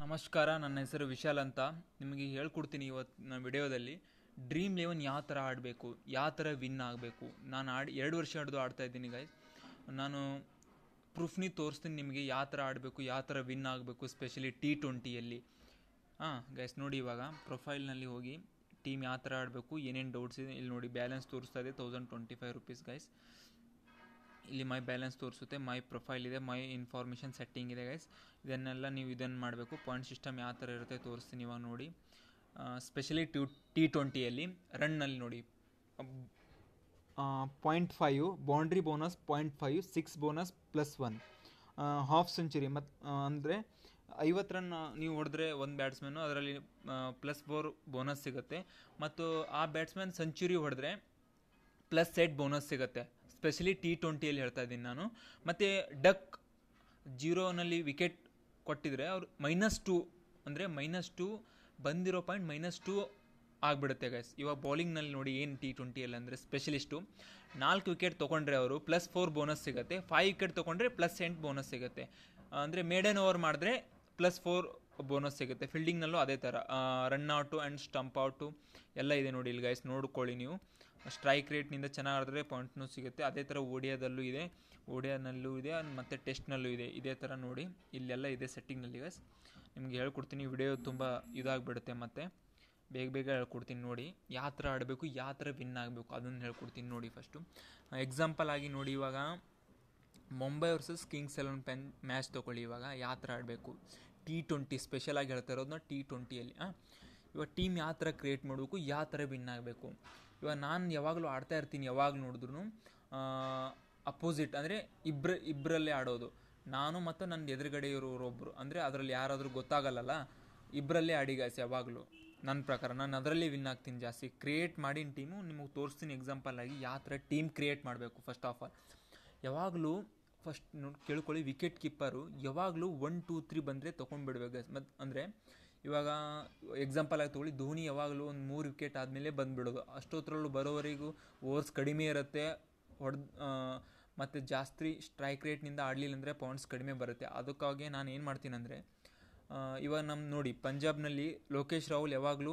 ನಮಸ್ಕಾರ ನನ್ನ ಹೆಸರು ವಿಶಾಲ್ ಅಂತ ನಿಮಗೆ ಹೇಳ್ಕೊಡ್ತೀನಿ ಇವತ್ತು ವಿಡಿಯೋದಲ್ಲಿ ಡ್ರೀಮ್ ಲೆವೆನ್ ಯಾವ ಥರ ಆಡಬೇಕು ಯಾವ ಥರ ವಿನ್ ಆಗಬೇಕು ನಾನು ಆಡಿ ಎರಡು ವರ್ಷ ಹಿಡಿದು ಆಡ್ತಾ ಇದ್ದೀನಿ ಗೈಸ್ ನಾನು ಪ್ರೂಫ್ನಿ ತೋರಿಸ್ತೀನಿ ನಿಮಗೆ ಯಾವ ಥರ ಆಡಬೇಕು ಯಾವ ಥರ ವಿನ್ ಆಗಬೇಕು ಸ್ಪೆಷಲಿ ಟಿ ಟ್ವೆಂಟಿಯಲ್ಲಿ ಹಾಂ ಗೈಸ್ ನೋಡಿ ಇವಾಗ ಪ್ರೊಫೈಲ್ನಲ್ಲಿ ಹೋಗಿ ಟೀಮ್ ಯಾವ ಥರ ಆಡಬೇಕು ಏನೇನು ಡೌಟ್ಸ್ ಇದೆ ಇಲ್ಲಿ ನೋಡಿ ಬ್ಯಾಲೆನ್ಸ್ ತೋರಿಸ್ತಾ ಇದೆ thousand twenty five rupees guys ಇಲ್ಲಿ ಮೈ ಬ್ಯಾಲೆನ್ಸ್ ತೋರಿಸುತ್ತೆ ಮೈ ಪ್ರೊಫೈಲ್ ಇದೆ ಮೈ ಇನ್ಫಾರ್ಮೇಷನ್ ಸೆಟ್ಟಿಂಗ್ ಇದೆ ಗೈಸ್ ಇದನ್ನೆಲ್ಲ ನೀವು ಇದನ್ನು ಮಾಡಬೇಕು ಪಾಯಿಂಟ್ ಸಿಸ್ಟಮ್ ಯಾವ ಥರ ಇರುತ್ತೆ ತೋರಿಸ್ತೀನಿ ಇವಾಗ ನೋಡಿ ಸ್ಪೆಷಲಿ ಟು ಟಿ ಟ್ವೆಂಟಿಯಲ್ಲಿ ರನ್ನಲ್ಲಿ ನೋಡಿ point five boundary bonus point five six bonus plus one half century ಮತ್ತು ಅಂದರೆ ಐವತ್ತು ರನ್ ನೀವು ಹೊಡೆದ್ರೆ ಒಂದು ಬ್ಯಾಟ್ಸ್ಮನ್ನು ಅದರಲ್ಲಿ ಪ್ಲಸ್ ಫೋರ್ ಬೋನಸ್ ಸಿಗುತ್ತೆ ಮತ್ತು ಆ ಬ್ಯಾಟ್ಸ್ಮನ್ ಸೆಂಚುರಿ ಹೊಡೆದ್ರೆ ಪ್ಲಸ್ ಸೆಟ್ ಬೋನಸ್ ಸಿಗುತ್ತೆ ಸ್ಪೆಷಲಿ ಟಿ ಟ್ವೆಂಟಿಯಲ್ಲಿ ಹೇಳ್ತಾ ಇದ್ದೀನಿ ನಾನು ಮತ್ತು ಡಕ್ ಜೀರೋನಲ್ಲಿ ವಿಕೆಟ್ ಕೊಟ್ಟಿದ್ರೆ ಅವ್ರು ಮೈನಸ್ ಟು ಅಂದರೆ ಮೈನಸ್ ಟು ಬಂದಿರೋ ಪಾಯಿಂಟ್ ಮೈನಸ್ ಟು ಆಗಿಬಿಡುತ್ತೆ ಗೈಸ್ ಇವಾಗ ಬೌಲಿಂಗ್ನಲ್ಲಿ ನೋಡಿ ಏನು ಟಿ ಟ್ವೆಂಟಿಯಲ್ಲಿ ಅಂದರೆ ಸ್ಪೆಷಲಿಸ್ಟು ನಾಲ್ಕು ವಿಕೆಟ್ ತೊಗೊಂಡ್ರೆ ಅವರು ಪ್ಲಸ್ ಫೋರ್ ಬೋನಸ್ ಸಿಗುತ್ತೆ ಫೈವ್ ವಿಕೆಟ್ ತೊಗೊಂಡ್ರೆ ಪ್ಲಸ್ ಎಂಟು ಬೋನಸ್ ಸಿಗುತ್ತೆ ಅಂದರೆ ಮೇಡನ್ ಓವರ್ ಮಾಡಿದ್ರೆ ಪ್ಲಸ್ ಫೋರ್ ಬೋನಸ್ ಸಿಗುತ್ತೆ ಫೀಲ್ಡಿಂಗ್ನಲ್ಲೂ ಅದೇ ಥರ run out and stump out ಎಲ್ಲ ಇದೆ ನೋಡಿ ಇಲ್ಲಿ ಗೈಸ್ ನೋಡ್ಕೊಳ್ಳಿ ನೀವು ಸ್ಟ್ರೈಕ್ ರೇಟ್ನಿಂದ ಚೆನ್ನಾಗಿ ಆಡಿದ್ರೆ ಪಾಯಿಂಟ್ನೂ ಸಿಗುತ್ತೆ ಅದೇ ಥರ ಓಡಿಯಾದಲ್ಲೂ ಇದೆ ಓಡಿಯಾನಲ್ಲೂ ಇದೆ ಮತ್ತು ಟೆಸ್ಟ್ನಲ್ಲೂ ಇದೆ ಇದೇ ಥರ ನೋಡಿ ಇಲ್ಲೆಲ್ಲ ಇದೆ ಸೆಟ್ಟಿಂಗ್ನಲ್ಲಿ ಗೈಸ್ ನಿಮಗೆ ಹೇಳ್ಕೊಡ್ತೀನಿ ವಿಡಿಯೋ ತುಂಬ ಇದಾಗಿಬಿಡುತ್ತೆ ಮತ್ತು ಬೇಗ ಬೇಗ ಹೇಳ್ಕೊಡ್ತೀನಿ ನೋಡಿ ಯಾವ ಥರ ಆಡಬೇಕು ಯಾವ ಥರ ವಿನ್ ಆಗಬೇಕು ಅದನ್ನು ಹೇಳ್ಕೊಡ್ತೀನಿ ನೋಡಿ ಫಸ್ಟು ಎಕ್ಸಾಂಪಲ್ ಆಗಿ ನೋಡಿ ಇವಾಗ Mumbai versus Kings Eleven pen match ತೊಗೊಳ್ಳಿ ಇವಾಗ ಯಾವ ಥರ ಆಡಬೇಕು ಟಿ ಟ್ವೆಂಟಿ ಸ್ಪೆಷಲಾಗಿ ಹೇಳ್ತಾ ಇರೋದನ್ನ ಟಿ ಟ್ವೆಂಟಿಯಲ್ಲಿ ಹಾಂ ಇವಾಗ ಟೀಮ್ ಯಾವ ಥರ ಕ್ರಿಯೇಟ್ ಮಾಡಬೇಕು ಯಾವ ಥರ ವಿನ್ ಆಗಬೇಕು ಇವಾಗ ನಾನು ಯಾವಾಗಲೂ ಆಡ್ತಾ ಇರ್ತೀನಿ ಯಾವಾಗ ನೋಡಿದ್ರು ಅಪೋಸಿಟ್ ಅಂದರೆ ಇಬ್ಬರ ಇಬ್ಬರಲ್ಲೇ ಆಡೋದು ನಾನು ಮತ್ತು ನನ್ನ ಎದುರುಗಡೆ ಇರೋರೊಬ್ಬರು ಅಂದರೆ ಅದರಲ್ಲಿ ಯಾರಾದರೂ ಗೊತ್ತಾಗಲ್ಲಲ್ಲ ಇಬ್ಬರಲ್ಲೇ ಆಡಿಗಾಸಿ ಯಾವಾಗಲೂ ನನ್ನ ಪ್ರಕಾರ ನಾನು ಅದರಲ್ಲೇ ವಿನ್ ಆಗ್ತೀನಿ ಜಾಸ್ತಿ ಕ್ರಿಯೇಟ್ ಮಾಡಿನ ಟೀಮು ನಿಮಗೆ ತೋರಿಸ್ತೀನಿ ಎಕ್ಸಾಂಪಲ್ ಆಗಿ ಯಾವ ಥರ ಟೀಮ್ ಕ್ರಿಯೇಟ್ ಮಾಡಬೇಕು ಫಸ್ಟ್ ಆಫ್ ಆಲ್ ಯಾವಾಗಲೂ ಫಸ್ಟ್ ನೋಡಿ ಕೇಳ್ಕೊಳ್ಳಿ ವಿಕೆಟ್ ಕೀಪರು ಯಾವಾಗಲೂ ಒನ್ ಟೂ ತ್ರೀ ಬಂದರೆ ತೊಗೊಂಡ್ಬಿಡ್ಬೇಕು ಮತ್ತು ಅಂದರೆ ಇವಾಗ ಎಕ್ಸಾಂಪಲ್ ಆಗಿ ತೊಗೊಳ್ಳಿ ಧೋನಿ ಯಾವಾಗಲೂ ಒಂದು ಮೂರು ವಿಕೆಟ್ ಆದಮೇಲೆ ಬಂದುಬಿಡೋದು ಅಷ್ಟೊತ್ತರಲ್ಲೂ ಬರೋವರೆಗೂ ಓವರ್ಸ್ ಕಡಿಮೆ ಇರುತ್ತೆ ಹೊಡೆದು ಮತ್ತು ಜಾಸ್ತಿ ಸ್ಟ್ರೈಕ್ ರೇಟ್ನಿಂದ ಆಡಲಿಲ್ಲ ಅಂದರೆ ಪಾಯಿಂಟ್ಸ್ ಕಡಿಮೆ ಬರುತ್ತೆ ಅದಕ್ಕಾಗಿ ನಾನು ಏನು ಮಾಡ್ತೀನಿ ಅಂದರೆ ಇವಾಗ ನಮ್ಮ ನೋಡಿ ಪಂಜಾಬ್ನಲ್ಲಿ ಲೋಕೇಶ್ ರಾಹುಲ್ ಯಾವಾಗಲೂ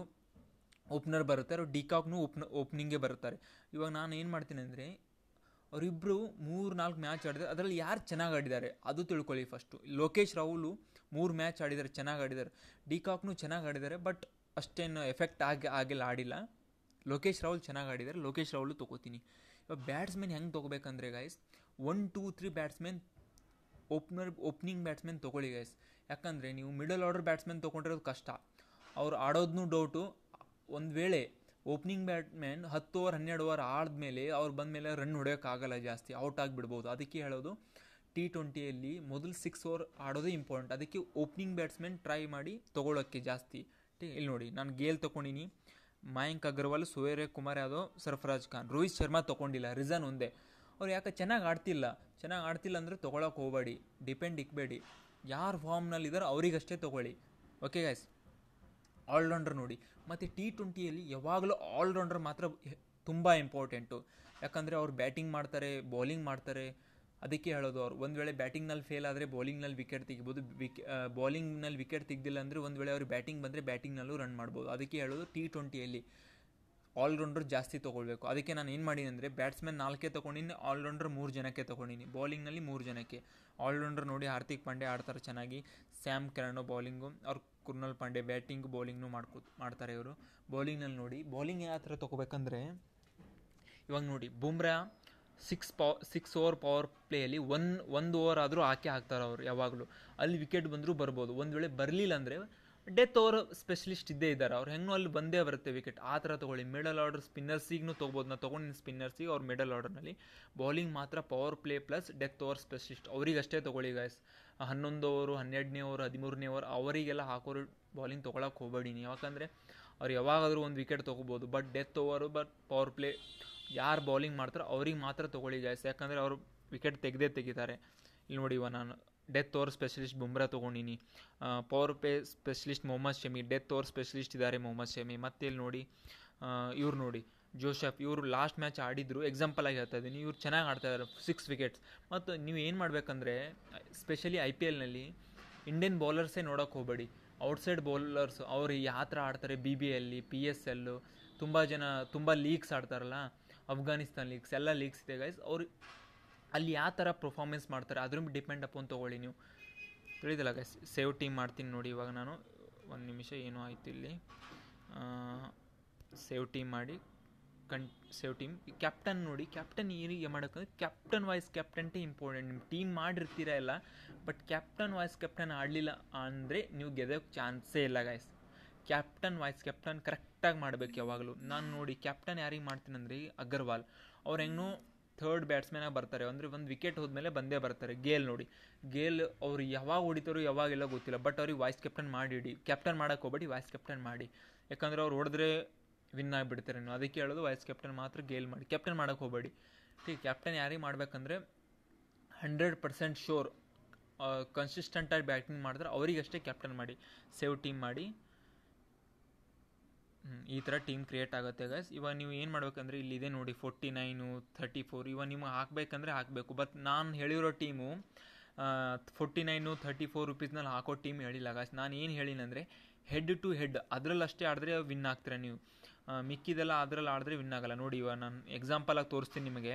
ಓಪ್ನರ್ ಬರುತ್ತೆ ಅವ್ರು ಡಿಕಾಕ್ನು ಓಪ್ನ ಓಪ್ನಿಂಗೇ ಬರುತ್ತಾರೆ ಇವಾಗ ನಾನು ಏನು ಮಾಡ್ತೀನಿ ಅಂದರೆ ಅವರಿಬ್ಬರು ಮೂರು ನಾಲ್ಕು ಮ್ಯಾಚ್ ಆಡಿದ್ದಾರೆ ಅದರಲ್ಲಿ ಯಾರು ಚೆನ್ನಾಗಿ ಆಡಿದ್ದಾರೆ ಅದು ತಿಳ್ಕೊಳ್ಳಿ ಫಸ್ಟು ಲೋಕೇಶ್ ರಾಹುಲು ಮೂರು ಮ್ಯಾಚ್ ಆಡಿದ್ದಾರೆ ಚೆನ್ನಾಗಿ ಆಡಿದ್ದಾರೆ ಡಿಕಾಕ್ನು ಚೆನ್ನಾಗಿ ಆಡಿದ್ದಾರೆ ಬಟ್ ಅಷ್ಟೇನು ಎಫೆಕ್ಟ್ ಆಗಿ ಆಗಿಲ್ಲ ಆಡಿಲ್ಲ ಲೋಕೇಶ್ ರಾಹುಲ್ ಚೆನ್ನಾಗಿ ಆಡಿದ್ದಾರೆ ಲೋಕೇಶ್ ರಾಹುಲು ತೊಗೋತೀನಿ ಇವಾಗ ಬ್ಯಾಟ್ಸ್ಮನ್ ಹೆಂಗೆ ತೊಗೋಬೇಕಂದ್ರೆ guys one two three batsman opener opening batsman ತೊಗೊಳ್ಳಿ ಗೈಸ್ ಯಾಕಂದರೆ ನೀವು ಮಿಡಲ್ ಆರ್ಡರ್ ಬ್ಯಾಟ್ಸ್ಮನ್ ತೊಗೊಂಡಿರೋದು ಕಷ್ಟ ಅವ್ರು ಆಡೋದನ್ನೂ ಡೌಟು ಒಂದು ವೇಳೆ ಓಪ್ನಿಂಗ್ ಬ್ಯಾಟ್ಮ್ಯಾನ್ ಹತ್ತು ಓವರ್ ಹನ್ನೆರಡು ಓವರ್ ಆದಮೇಲೆ ಅವ್ರು ಬಂದಮೇಲೆ ರನ್ ಹೊಡೆಯೋಕ್ಕಾಗಲ್ಲ ಜಾಸ್ತಿ ಔಟ್ ಆಗಿಬಿಡ್ಬೋದು ಅದಕ್ಕೆ ಹೇಳೋದು ಟಿ ಟ್ವೆಂಟಿಯಲ್ಲಿ ಮೊದಲು ಸಿಕ್ಸ್ ಓವರ್ ಆಡೋದೇ ಇಂಪಾರ್ಟೆಂಟ್ ಅದಕ್ಕೆ ಓಪ್ನಿಂಗ್ ಬ್ಯಾಟ್ಸ್ಮನ್ ಟ್ರೈ ಮಾಡಿ ತೊಗೊಳೋಕ್ಕೆ ಜಾಸ್ತಿ ಇಲ್ಲಿ ನೋಡಿ ನಾನು ಗೇಲ್ ತೊಗೊಂಡಿನಿ ಮಯಾಂಕ್ ಅಗರ್ವಾಲ್ ಸೂರ್ಯ ಕುಮಾರ್ ಯಾದವ್ ಸರ್ಫರಾಜ್ ಖಾನ್ ರೋಹಿತ್ ಶರ್ಮಾ ತೊಗೊಂಡಿಲ್ಲ ರೀಸನ್ ಒಂದೇ ಅವ್ರು ಯಾಕೆ ಚೆನ್ನಾಗಿ ಆಡ್ತಿಲ್ಲ ಚೆನ್ನಾಗಿ ಆಡ್ತಿಲ್ಲ ಅಂದರೆ ತೊಗೊಳಕ್ಕೆ ಹೋಗಬೇಡಿ ಡಿಪೆಂಡ್ ಇಕ್ಬೇಡಿ ಯಾರು ಫಾರ್ಮ್ನಲ್ಲಿ ಇದ್ದಾರೋ ಅವರಿಗಷ್ಟೇ ತೊಗೊಳ್ಳಿ ಓಕೆ ಗೈಸ್ ಆಲ್ರೌಂಡರ್ ನೋಡಿ ಮತ್ತು ಟಿ ಟ್ವೆಂಟಿಯಲ್ಲಿ ಯಾವಾಗಲೂ ಆಲ್ರೌಂಡರ್ ಮಾತ್ರ ತುಂಬ ಇಂಪಾರ್ಟೆಂಟು ಯಾಕಂದರೆ ಅವ್ರು ಬ್ಯಾಟಿಂಗ್ ಮಾಡ್ತಾರೆ ಬೌಲಿಂಗ್ ಮಾಡ್ತಾರೆ ಅದಕ್ಕೆ ಹೇಳೋದು ಅವ್ರು ಒಂದು ವೇಳೆ ಬ್ಯಾಟಿಂಗ್ನಲ್ಲಿ ಫೇಲ್ ಆದರೆ ಬೌಲಿಂಗ್ನಲ್ಲಿ ವಿಕೆಟ್ ತೆಗಿಬೋದು ವಿಕ್ ಬೌಲಿಂಗ್ನಲ್ಲಿ ವಿಕೆಟ್ ತೆಗ್ದಿಲ್ಲ ಅಂದರೆ ಒಂದು ವೇಳೆ ಅವ್ರು ಬ್ಯಾಟಿಂಗ್ ಬಂದರೆ ಬ್ಯಾಟಿಂಗ್ನಲ್ಲೂ ರನ್ ಮಾಡ್ಬೋದು ಅದಕ್ಕೆ ಹೇಳೋದು ಟಿ ಟ್ವೆಂಟಿಯಲ್ಲಿ ಆಲ್ರೌಂಡರ್ ಜಾಸ್ತಿ ತೊಗೊಳ್ಬೇಕು ಅದಕ್ಕೆ ನಾನು ಏನು ಮಾಡೀನಿ ಅಂದರೆ ಬ್ಯಾಟ್ಸ್ಮನ್ ನಾಲ್ಕೇ ತೊಗೊಂಡಿನಿ ಆಲ್ರೌಂಡರ್ ಮೂರು ಜನಕ್ಕೆ ತೊಗೊಂಡಿನಿ ಬೌಲಿಂಗ್ನಲ್ಲಿ ಮೂರು ಜನಕ್ಕೆ ಆಲ್ರೌಂಡರ್ ನೋಡಿ ಹಾರ್ದಿಕ್ ಪಾಂಡೆ ಆಡ್ತಾರೆ ಚೆನ್ನಾಗಿ ಸ್ಯಾಮ್ ಕೆರನೋ ಬೌಲಿಂಗು ಅವ್ರು ಕುರ್ನಲ್ ಪಾಂಡೆ ಬ್ಯಾಟಿಂಗ್ ಬೌಲಿಂಗ್ನು ಮಾಡ್ಕೊ ಮಾಡ್ತಾರೆ ಇವರು ಬೌಲಿಂಗ್ನಲ್ಲಿ ನೋಡಿ ಬೌಲಿಂಗ್ ಯಾವ ಥರ ತೊಗೋಬೇಕಂದ್ರೆ ಇವಾಗ ನೋಡಿ ಬುಮ್ರಾ ಸಿಕ್ಸ್ ಪವ ಸಿಕ್ಸ್ ಓವರ್ ಪವರ್ ಪ್ಲೇಯಲ್ಲಿ ಒನ್ ಒಂದು ಓವರ್ ಆದರೂ ಹಾಕಿ ಹಾಕ್ತಾರೆ ಅವರು ಯಾವಾಗಲೂ ಅಲ್ಲಿ ವಿಕೆಟ್ ಬಂದರೂ ಬರ್ಬೋದು ಒಂದು ವೇಳೆ ಬರಲಿಲ್ಲ ಅಂದರೆ ಡೆತ್ ಓವರ್ ಸ್ಪೆಷಲಿಸ್ಟ್ ಇದ್ದೇ ಇದ್ದಾರೆ ಅವ್ರು ಹೆಂಗೂ ಅಲ್ಲಿ ಬಂದೇ ಬರುತ್ತೆ ವಿಕೆಟ್ ಆ ಥರ ತೊಗೊಳ್ಳಿ ಮಿಡಲ್ ಆರ್ಡರ್ ಸ್ಪಿನ್ನರ್ಸಿಗೂ ತೊಗೋಬೋದು ನಾನು ತೊಗೊಂಡಿನಿ ಸ್ಪಿನ್ನರ್ಸಿಗೆ ಅವ್ರು ಮಿಡಲ್ ಆರ್ಡರ್ನಲ್ಲಿ ಬೌಲಿಂಗ್ ಮಾತ್ರ power play plus death over specialist ಅವರಿಗಷ್ಟೇ ತೊಗೊಳ್ಳಿ ಗಾಯ್ಸ್ ಹನ್ನೊಂದು ಓವರು ಹನ್ನೆರಡನೇ ಓವರ್ ಹದಿಮೂರನೇ ಓವರ್ ಅವರಿಗೆಲ್ಲ ಹಾಕೋರು ಬೌಲಿಂಗ್ ತೊಗೊಳಕ್ಕೆ ಹೋಗಬೇಡಿ ಯಾಕಂದರೆ ಅವ್ರು ಯಾವಾಗಾದರೂ ಒಂದು ವಿಕೆಟ್ ತೊಗೋಬೋದು but death over but power play ಯಾರು ಬೌಲಿಂಗ್ ಮಾಡ್ತಾರೋ ಅವ್ರಿಗೆ ಮಾತ್ರ ತೊಗೊಳ್ಳಿ ಗಾಯ್ಸ್ ಯಾಕಂದರೆ ಅವರು ವಿಕೆಟ್ ತೆಗೆದೇ ತೆಗಿತಾರೆ ಇಲ್ಲಿ ನೋಡಿ ಇವ ನಾನು ಡೆತ್ ಓವರ್ ಸ್ಪೆಷಲಿಸ್ಟ್ ಬುಮ್ರಾ ತೊಗೊಂಡಿನಿ power play specialist Mohammed Shami death over specialist ಇದ್ದಾರೆ ಮೊಹಮ್ಮದ್ ಶಮಿ ಮತ್ತೆ ಇಲ್ಲಿ ನೋಡಿ ಇವ್ರು ನೋಡಿ ಜೋಸೆಫ್ ಇವರು ಲಾಸ್ಟ್ ಮ್ಯಾಚ್ ಆಡಿದ್ರು ಎಕ್ಸಾಂಪಲ್ ಆಗಿ ಹೇಳ್ತಾ ಇದ್ದೀನಿ ಇವ್ರು ಚೆನ್ನಾಗಿ ಆಡ್ತಾ ಇದ್ದಾರೆ ಸಿಕ್ಸ್ ವಿಕೆಟ್ಸ್ ಮತ್ತು ನೀವು ಏನು ಮಾಡಬೇಕಂದ್ರೆ ಸ್ಪೆಷಲಿ ಐ ಪಿ ಎಲ್ನಲ್ಲಿ ಇಂಡಿಯನ್ ಬೌಲರ್ಸೇ ನೋಡೋಕೆ ಹೋಗಬೇಡಿ ಔಟ್ಸೈಡ್ ಬೌಲರ್ಸ್ ಅವ್ರು ಯಾವ ಥರ ಆಡ್ತಾರೆ ಬಿ ಬಿ ಎಲ್ಲಿ ಪಿ ಎಸ್ ಎಲ್ಲು ತುಂಬ ಜನ ತುಂಬ ಲೀಗ್ಸ್ ಆಡ್ತಾರಲ್ಲ ಅಫ್ಘಾನಿಸ್ತಾನ್ ಲೀಗ್ಸ್ ಎಲ್ಲ ಲೀಗ್ಸ್ ಇದೆ ಗೈಸ್ ಅವ್ರು ಅಲ್ಲಿ ಯಾವ ಥರ ಪರ್ಫಾರ್ಮೆನ್ಸ್ ಮಾಡ್ತಾರೆ ಅದ್ರ ಮೇಲೆ ಡಿಪೆಂಡ್ ಅಪೋನ್ ತೊಗೊಳ್ಳಿ ನೀವು ತಿಳಿದಿಲ್ಲ ಗೈಸ್ ಸೇವ್ ಟೀಮ್ ಮಾಡ್ತೀನಿ ನೋಡಿ ಇವಾಗ ನಾನು ಒಂದು ನಿಮಿಷ ಏನೋ ಆಯ್ತು ಇಲ್ಲಿ ಸೇವ್ ಟೀಮ್ ಮಾಡಿ ಕನ್ ಸೇವ್ ಟೀಮ್ ಕ್ಯಾಪ್ಟನ್ ನೋಡಿ ಕ್ಯಾಪ್ಟನ್ ಏನಿಗೆ ಮಾಡೋಕ್ಕಂದ್ರೆ ಕ್ಯಾಪ್ಟನ್ ವೈಸ್ ಕ್ಯಾಪ್ಟನ್ಟೇ ಇಂಪಾರ್ಟೆಂಟ್ ನಿಮ್ಮ ಟೀಮ್ ಮಾಡಿರ್ತೀರ ಎಲ್ಲ ಬಟ್ ಕ್ಯಾಪ್ಟನ್ ವೈಸ್ ಕ್ಯಾಪ್ಟನ್ ಆಡಲಿಲ್ಲ ಅಂದರೆ ನೀವು ಗೆದೋಕ್ಕೆ ಚಾನ್ಸೇ ಇಲ್ಲ ಗೈಸ್ ಕ್ಯಾಪ್ಟನ್ ವೈಸ್ ಕ್ಯಾಪ್ಟನ್ ಕರೆಕ್ಟಾಗಿ ಮಾಡಬೇಕು ಯಾವಾಗಲೂ ನಾನು ನೋಡಿ ಕ್ಯಾಪ್ಟನ್ ಯಾರಿಗೆ ಮಾಡ್ತೀನಂದ್ರೆ ಅಗರ್ವಾಲ್ ಅವ್ರು ಹೆಂಗೂ ಥರ್ಡ್ ಬ್ಯಾಟ್ಸ್ಮನ್ನಾಗಿ ಬರ್ತಾರೆ ಅಂದರೆ ಒಂದು ವಿಕೆಟ್ ಹೋದ್ಮೇಲೆ ಬಂದೇ ಬರ್ತಾರೆ ಗೇಲ್ ನೋಡಿ ಗೇಲ್ ಅವ್ರು ಯಾವಾಗ ಹೊಡಿತಾರೋ ಯಾವಾಗೆಲ್ಲ ಗೊತ್ತಿಲ್ಲ ಬಟ್ ಅವ್ರಿಗೆ ವಾಯ್ಸ್ ಕ್ಯಾಪ್ಟನ್ ಮಾಡಿ ಇಡಿ ಕ್ಯಾಪ್ಟನ್ ಮಾಡೋಕೆ ಹೋಗ್ಬೇಡಿ ವಾಯ್ಸ್ ಕ್ಯಾಪ್ಟನ್ ಮಾಡಿ ಯಾಕಂದ್ರೆ ಅವ್ರು ಹೊಡೆದ್ರೆ ವಿನ್ ಆಗಿಬಿಡ್ತಾರೆ ನೀವು ಅದಕ್ಕೆ ಹೇಳೋದು ವೈಸ್ ಕ್ಯಾಪ್ಟನ್ ಮಾತ್ರ ಗೇಲ್ ಮಾಡಿ ಕ್ಯಾಪ್ಟನ್ ಮಾಡೋಕೆ ಹೋಗಬೇಡಿ ಟೀ ಕ್ಯಾಪ್ಟನ್ ಯಾರಿಗೆ ಮಾಡಬೇಕಂದ್ರೆ ಹಂಡ್ರೆಡ್ ಪರ್ಸೆಂಟ್ ಶೋರ್ ಕನ್ಸಿಸ್ಟೆಂಟಾಗಿ ಬ್ಯಾಟಿಂಗ್ ಮಾಡಿದ್ರೆ ಅವರಿಗಷ್ಟೇ ಕ್ಯಾಪ್ಟನ್ ಮಾಡಿ ಸೇವ್ ಟೀಮ್ ಮಾಡಿ ಈ ಥರ ಟೀಮ್ ಕ್ರಿಯೇಟ್ ಆಗುತ್ತೆ ಗೈಸ್ ಇವಾಗ ನೀವು ಏನು ಮಾಡ್ಬೇಕಂದ್ರೆ ಇಲ್ಲಿದೆ ನೋಡಿ ಫೋರ್ಟಿ ನೈನು ಥರ್ಟಿ ಫೋರ್ ಇವಾಗ ನಿಮಗೆ ಹಾಕಬೇಕಂದ್ರೆ ಹಾಕಬೇಕು ಬಟ್ ನಾನು ಹೇಳಿರೋ team forty nine thirty four ರುಪೀಸ್ನಲ್ಲಿ ಹಾಕೋ ಟೀಮ್ ಹೇಳಿಲ್ಲ ಗಾಯ್ಸ್ ನಾನು ಏನು ಹೇಳಿನಂದರೆ ಹೆಡ್ ಟು ಹೆಡ್ ಅದರಲ್ಲಿ ಅಷ್ಟೇ ಆಡಿದ್ರೆ ವಿನ್ ಆಗ್ತೀರ ನೀವು ಮಿಕ್ಕಿದೆಲ್ಲ ಅದರಲ್ಲಿ ಆಡಿದ್ರೆ ವಿನ್ ಆಗಲ್ಲ ನೋಡಿ ಇವಾಗ ನಾನು ಎಕ್ಸಾಂಪಲಾಗಿ ತೋರಿಸ್ತೀನಿ ನಿಮಗೆ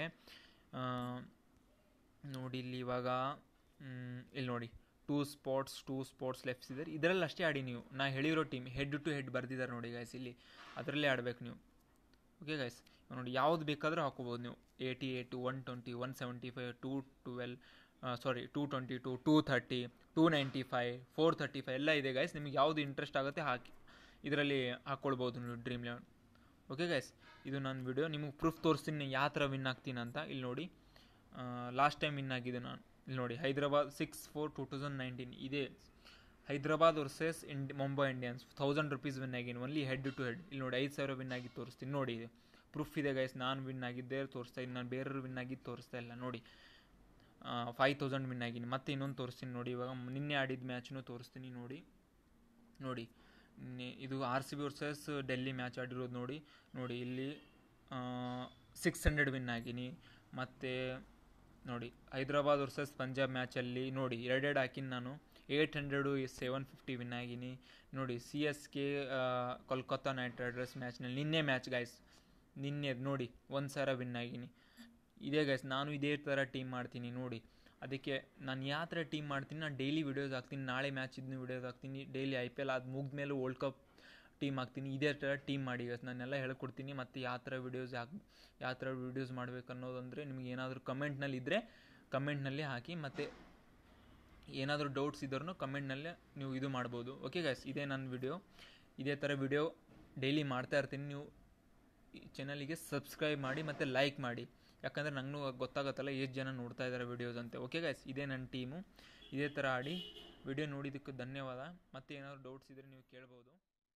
ನೋಡಿ ಇಲ್ಲಿ ಇವಾಗ ಇಲ್ಲಿ ನೋಡಿ two spots two spots lefts ಇದ್ದಾರೆ ಇದರಲ್ಲಿ ಅಷ್ಟೇ ಆಡಿ ನೀವು ನಾ ಹೇಳಿರೋ ಟೀಮ್ ಹೆಡ್ ಟು ಹೆಡ್ ಬರ್ದಿದ್ದಾರೆ ನೋಡಿ ಗೈಸ್ ಇಲ್ಲಿ ಅದರಲ್ಲೇ ಆಡಬೇಕು ನೀವು ಓಕೆ ಗೈಸ್ ನೋಡಿ ಯಾವ್ದು ಬೇಕಾದರೂ ಹಾಕೋಬೋದು ನೀವು eighty eight one twenty one seventy five two twelve sorry two twenty two two thirty two ninety five four thirty five ಎಲ್ಲ ಇದೆ ಗೈಸ್ ನಿಮಗೆ ಯಾವುದು ಇಂಟ್ರೆಸ್ಟ್ ಆಗುತ್ತೆ ಹಾಕಿ ಇದರಲ್ಲಿ ಹಾಕ್ಕೊಳ್ಬೋದು ನೀವು ಡ್ರೀಮ್ ಲೆವೆನ್ ಓಕೆ ಗೈಸ್ ಇದು ನನ್ನ ವಿಡಿಯೋ ನಿಮಗೆ ಪ್ರೂಫ್ ತೋರಿಸ್ತೀನಿ ಯಾವ ಥರ ವಿನ್ ಆಗ್ತೀನಿ ಅಂತ ಇಲ್ಲಿ ನೋಡಿ ಲಾಸ್ಟ್ ಟೈಮ್ ವಿನ್ ಆಗಿದ್ದು ನಾನು ಇಲ್ಲಿ ನೋಡಿ Hyderabad six four two thousand nineteen ಇದೇ ಹೈದ್ರಾಬಾದ್ ವರ್ಸಸ್ ಇಂಡಿ Mumbai Indians thousand rupees win ಆಗಿನಿ ಒನ್ಲಿ ಹೆಡ್ ಟು ಹೆಡ್ ಇಲ್ಲಿ ನೋಡಿ ಐದು ಸಾವಿರ ವಿನ್ ಆಗಿ ತೋರಿಸ್ತೀನಿ ನೋಡಿ ಇದು ಪ್ರೂಫ್ ಇದೆ ಗೈಸ್ ನಾನು ವಿನ್ ಆಗಿದ್ದೇ ತೋರಿಸ್ತಾ ಇದ್ದೀನಿ ನಾನು ಬೇರೆಯವ್ರು ವಿನ್ ಆಗಿದ್ದು ತೋರಿಸ್ತಾ ಇಲ್ಲ ನೋಡಿ ಫೈವ್ ತೌಸಂಡ್ ವಿನ್ ಆಗಿನಿ ಮತ್ತೆ ಇನ್ನೊಂದು ತೋರಿಸ್ತೀನಿ ನೋಡಿ ಇವಾಗ ನಿನ್ನೆ ಆಡಿದ ಮ್ಯಾಚ್ನೂ ತೋರಿಸ್ತೀನಿ ನೋಡಿ ನೋಡಿ ಇದು R C B versus Delhi match ಆಡಿರೋದು ನೋಡಿ ನೋಡಿ ಇಲ್ಲಿ ಸಿಕ್ಸ್ ಹಂಡ್ರೆಡ್ ವಿನ್ ಆಗಿನಿ ಮತ್ತು ನೋಡಿ ಹೈದ್ರಾಬಾದ್ ವರ್ಸಸ್ ಪಂಜಾಬ್ ಮ್ಯಾಚಲ್ಲಿ ನೋಡಿ ಎರಡೆರಡು ಹಾಕಿನಿ ನಾನು eight hundred seven fifty win ಆಗಿನಿ ನೋಡಿ C S K Kolkata Knight Riders ಮ್ಯಾಚ್ನಲ್ಲಿ ನಿನ್ನೆ ಮ್ಯಾಚ್ ಗಾಯ್ಸ್ ನಿನ್ನೆ ನೋಡಿ ಒಂದು ಸಾವಿರ ವಿನ್ ಆಗಿನಿ ಇದೇ ಗೈಸ್ ನಾನು ಇದೇ ಥರ ಟೀಮ್ ಮಾಡ್ತೀನಿ ನೋಡಿ ಅದಕ್ಕೆ ನಾನು ಯಾವ ಥರ ಟೀಮ್ ಮಾಡ್ತೀನಿ ನಾನು ಡೈಲಿ ವೀಡಿಯೋಸ್ ಹಾಕ್ತೀನಿ ನಾಳೆ ಮ್ಯಾಚ್ ಇದನ್ನು ವೀಡಿಯೋಸ್ ಹಾಕ್ತೀನಿ ಡೈಲಿ ಐ ಪಿ ಎಲ್ ಅದು ಮುಗಿದ್ಮೇಲೆ ವರ್ಲ್ಡ್ ಕಪ್ ಟೀಮ್ ಹಾಕ್ತೀನಿ ಇದೇ ಥರ ಟೀಮ್ ಮಾಡಿ ಗೈಸ್ ನಾನೆಲ್ಲ ಹೇಳ್ಕೊಡ್ತೀನಿ ಮತ್ತು ಯಾವ ಥರ ವೀಡಿಯೋಸ್ ಹಾಕಿ ಯಾವ ಥರ ವೀಡಿಯೋಸ್ ಮಾಡಬೇಕು ಅನ್ನೋದಂದರೆ ನಿಮ್ಗೆ ಏನಾದರೂ ಕಮೆಂಟ್ನಲ್ಲಿ ಇದ್ದರೆ ಕಮೆಂಟ್ನಲ್ಲಿ ಹಾಕಿ ಮತ್ತು ಏನಾದರೂ ಡೌಟ್ಸ್ ಇದ್ರೂ ಕಮೆಂಟ್ನಲ್ಲೇ ನೀವು ಇದು ಮಾಡ್ಬೋದು ಓಕೆ ಗೈಸ್ ಇದೇ ನನ್ನ ವಿಡಿಯೋ ಇದೇ ಥರ ವಿಡಿಯೋ ಡೈಲಿ ಮಾಡ್ತಾ ಇರ್ತೀನಿ ನೀವು ಈ ಚಾನಲಿಗೆ ಸಬ್ಸ್ಕ್ರೈಬ್ ಮಾಡಿ ಮತ್ತು ಲೈಕ್ ಮಾಡಿ ಯಾಕಂದರೆ ನನಗೂ ಗೊತ್ತಾಗುತ್ತಲ್ಲ ಎಷ್ಟು ಜನ ನೋಡ್ತಾ ಇದ್ದಾರೆ ವೀಡಿಯೋಸ್ ಅಂತ ಓಕೆ ಗೈಸ್ ಇದೇ ನನ್ನ ಟೀಮು ಇದೇ ಥರ ಆಡಿ ವಿಡಿಯೋ ನೋಡಿದ್ದಕ್ಕೆ ಧನ್ಯವಾದ ಮತ್ತೆ ಏನಾದರೂ ಡೌಟ್ಸ್ ಇದ್ದರೆ ನೀವು ಕೇಳ್ಬೋದು